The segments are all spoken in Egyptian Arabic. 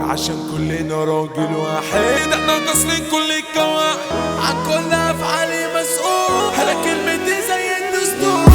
عشان كلنا راجل واحد احنا كسرين كل القواعد عن كل افعالي مسؤول انا كلمتي زي الدستور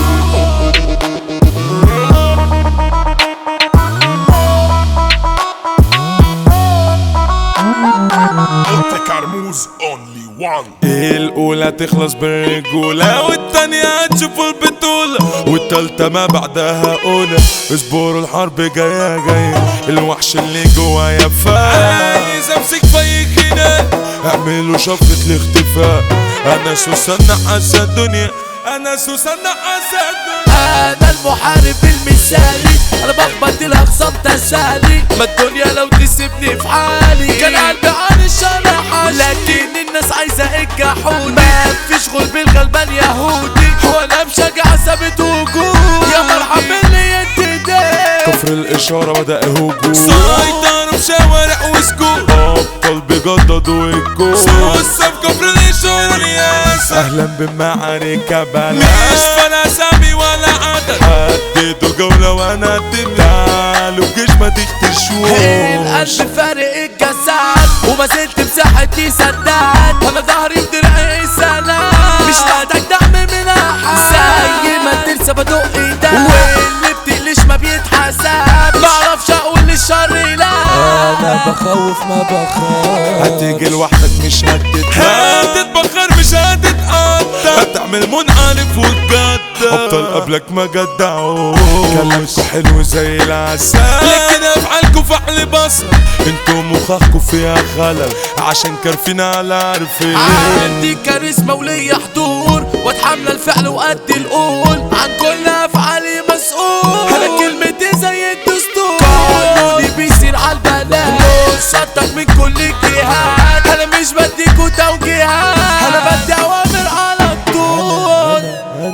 Monte Carmouze only one الأولى تخلص بالرجولة والتانية هتشوف البطولة والتالتة ما بعدها أولى اصبروا الحرب جاية جاية الوحش اللي جوايا فاق عايز امسك في خناق اعملوا شفرة الاختفاء انا سوسنة حاسة الدنيا انا سوسنة حاسة الدنيا انا المحارب المثالي انا بخبط الاخصام تسالي ما الدنيا لو تسيبني في حالي كان قلبي عن الشر حالي لكن الناس عايزه الجحود ما فيش غل بالغلبان يهودي وانا مشجع ثابت وجود يا مرحب باللي انتداب كفر الإشارة بدأ هجوم سيطروا بشوارع وسكوت أبطال بجددوا الجول سوسة بكفر الإشارة الياس أهلا بمعارك بلا مش فلا سامي ولا عدد حددوا جولة وأنا أدم تعالوا جيش ما تختشوش القلب فارق الجسد وما زلت مساحتي سداد انا ظهري بدرعي سلام مش محتاج دعم من احد زي ما تنسى بدق ايدك واللي بتقلش ما بيتحسب بعرفش اقول للشر لا انا بخوف ما بخاف هتيجي لوحدك مش هتتهان هتتبخر مش هتتقدر هتعمل منعرف وتجدد ابطال قبلك ما جدعوا كلامكوا حلو زي العسل لكن افعالكوا فحل بصر انتوا مخاخكوا فيها خلل عشان كارفين على عارفين عندي كاريزما وليا حضور واتحمل الفعل وقد القول عن كل افعالي مسؤول انا كلمتي زي الدستور قانوني بيصير على البلد شطك من كل الجهات انا مش بديكوا توجيهات انا بدي اوامر على طول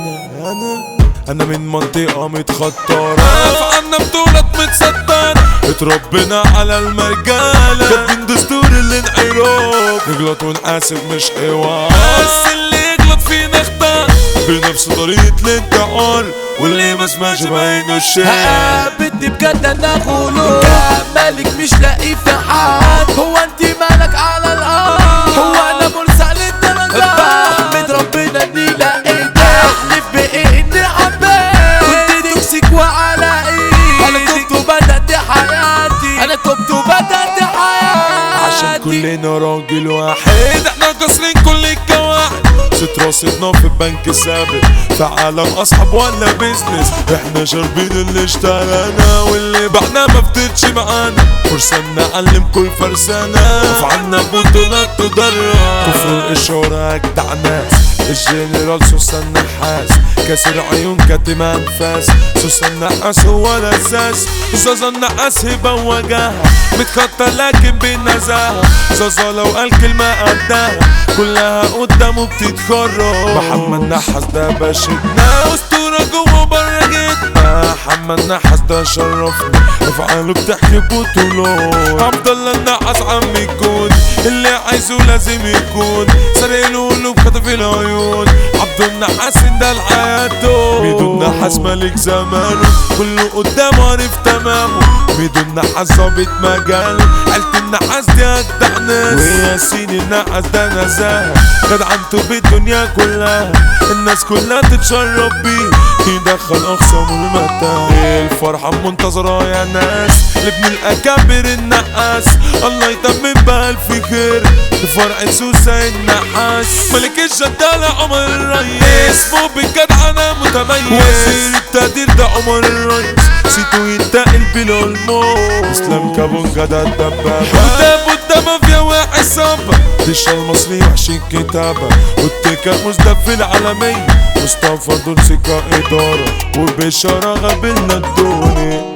انا من منطقة متخطرة افعالنا بطولة متسترة اتربينا على المرجالة كاتبين دستور الانحراف نغلط ونحاسب مش حوار بس اللي يغلط فينا اختار بنفس طريقة الانتحار واللي ما سمعش بعينه الشيء بدي بجد انا غلو مالك مش لاقي في حد هو انت مالك على الارض هو انا مرسل للدرجات بحمد ربنا اني لقيت احلف بايه اني حبيت كنت توكسيك وعلى ايه انا تبت وبدأت حياتي انا تبت وبدأت حياتي عشان كلنا راجل واحد احنا كسرين كل القواعد ست رصيدنا في البنك ثابت في عالم اصحاب ولا بيزنس احنا شاربين اللي اشترانا واللي بعنا ما فتتش معانا فرصة نعلم كل فرسانة افعالنا بطولات تدرب كفر الاشارة اجدع ناس الجنرال سوسن النحاس كسر عيون كاتم انفاس سوسن النحاس هو الاساس زازا النحاس هبه وجاهه متخطى لكن بنزاهه زازا لو قال كلمه قدها كلها قدامه بتتخرج محمد نحاس ده باشدنا اسطوره جوه بره جدا محمد نحاس ده شرفنا افعاله بتحكي بطولات عبد الله النحاس عم يكون اللي عايزه لازم يكون سرق القلوب خطف العيون عبد النحاس ده لحياته ميدو النحاس ملك زمانه كله قدامه عارف تمامه ميدو النحاس ظابط مجاله عيلة النحاس دي اجدع ناس وياسين النحاس ده نزاهة جدعنته بالدنيا كلها الناس كلها تتشرب بيه يدخل اخصام المتاع الفرحة منتظرة يا ناس لابن الاكابر النحاس الله يتمم بألف خير لفرع سوسة النحاس ملك الجدالة عمر الريس اسمه بالجدعنة متميز وزير التقدير ده عمر الريس سيتو ينتقل بلا الموت اسلام كابونجا ده الدبابة قدام قدام مافيا وعصابة ديشا المصري وحش الكتابة والتكا مزدف العالمية مصطفى دول سكة إدارة وبشارة قابلنا الدنيا